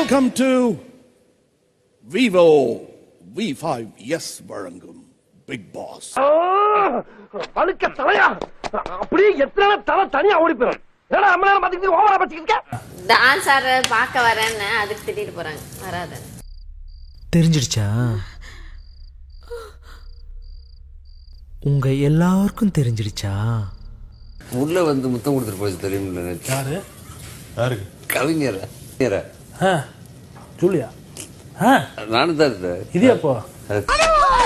Welcome to Vivo V five S வழங்கும் big boss பழுக்க தலையா அப்படியே எத்தனை தலை தனியா ஓடி போயிடும் ஏன்னா அம்மா நேரம் பாத்துக்கிட்டு ஓவரா பாத்துக்கிட்டு டான்ஸ் ஆடுற பார்க்க வரேன்னு அதுக்கு திட்டிட்டு போறாங்க வராத தெரிஞ்சிடுச்சா உங்க எல்லாருக்கும் தெரிஞ்சிடுச்சா உள்ள வந்து முத்தம் கொடுத்துட்டு போச்சு தெரியுமில்ல நேத்து. யாரு யாருக்கு கவிஞர் கவிஞரா? ஆ ஜூலியா ஆ நானும் தான் இருந்தேன். இது எப்போ அது-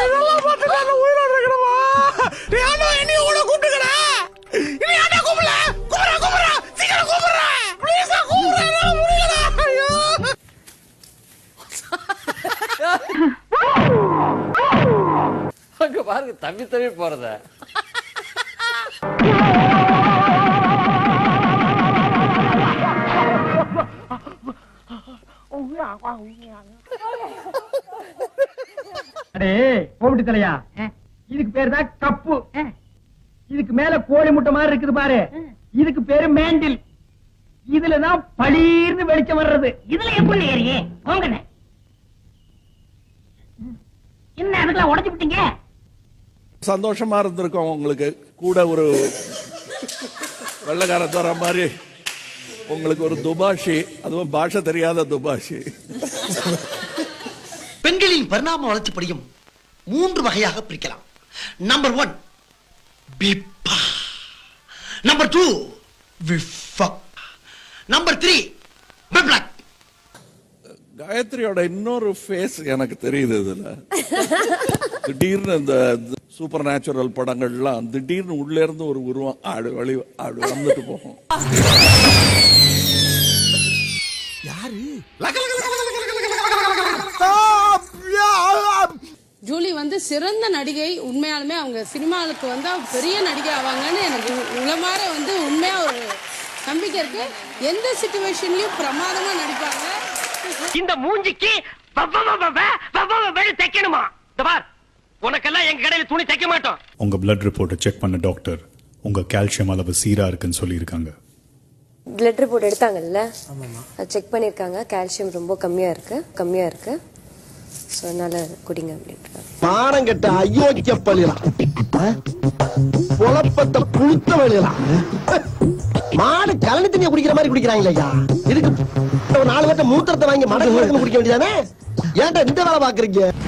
அங்க பாருங்க தம்பி தம்பி போறத அடே கோமிட்டி தலையா இதுக்கு பேரு தான் கப்பு இதுக்கு மேல கோழி முட்டை மாதிரி இருக்குது பாரு இதுக்கு பேரு மேண்டில் இதுலதான் பளீர்னு வெளிச்சம் வர்றது இதுல எப்படி ஏறியே போங்கண்ணே என்ன அதுக்கெல்லாம் உடச்சு விட்டீங்க சந்தோஷமா இருந்திருக்கோம் உங்களுக்கு கூட ஒரு வெள்ளக்கார தர மாதிரி உங்களுக்கு ஒரு துபாஷி அதுவும் பாஷை தெரியாத துபாஷி பெண்களின் பரிணாம வளர்ச்சிப்படியும் மூன்று வகையாக பிரிக்கலாம் நம்பர் ஒன் பிப்பா நம்பர் டூ விஃபா நம்பர் த்ரீ பிப்ளக் காயத்ரியோட இன்னொரு ஃபேஸ் எனக்கு தெரியுது இதுல திடீர்னு இந்த சூப்பர் நேச்சுரல் படங்கள்லாம் திடீர்னு உள்ள இருந்து ஒரு உருவம் ஆடு வழி ஆடு வந்துட்டு போகும் ஜூலி வந்து சிறந்த நடிகை உண்மையாலுமே அவங்க சினிமாவுக்கு வந்தா பெரிய நடிகை ஆவாங்கன்னு எனக்கு உ- உளமாற வந்து உண்மையா ஒரு நம்பிக்கை இருக்கு எந்த சுச்சுவேஷன்லயும் பிரமாதமா நடிப்பாங்க இந்த மூஞ்சிக்கு தைக்கணுமா இந்த பார் உனக்கெல்லாம் எங்க கடையில துணி தைக்க மாட்டோம் உங்க பிளட் ரிப்போர்ட்டை செக் பண்ண டாக்டர் உங்க கால்சியம் அளவு சீரா இருக்குன்னு சொல்லியிருக்காங்க பிளட் ரிப்போர்ட் எடுத்தாங்கல்ல அது செக் பண்ணிருக்காங்க கால்சியம் ரொம்ப கம்மியா இருக்கு கம்மியா இருக்கு ஸோ அதனால குடிங்க அப்படின்ட்டு மானம் கெட்ட அயோக்கிய பள்ளிலாம் குழப்பத்தை புழுத்த வழியலாம் மாடு கலனி தண்ணியை குடிக்கிற மாதிரி குடிக்கிறாங்களே ஐயா இதுக்கு ஒரு நாலு பேர்ட்ட மூத்திரத்தை வாங்கி மடக்கு மடக்குன்னு குடிக்க வேண்டியதானே ஏன்டா இந்த வேலை பாக்குறீங்க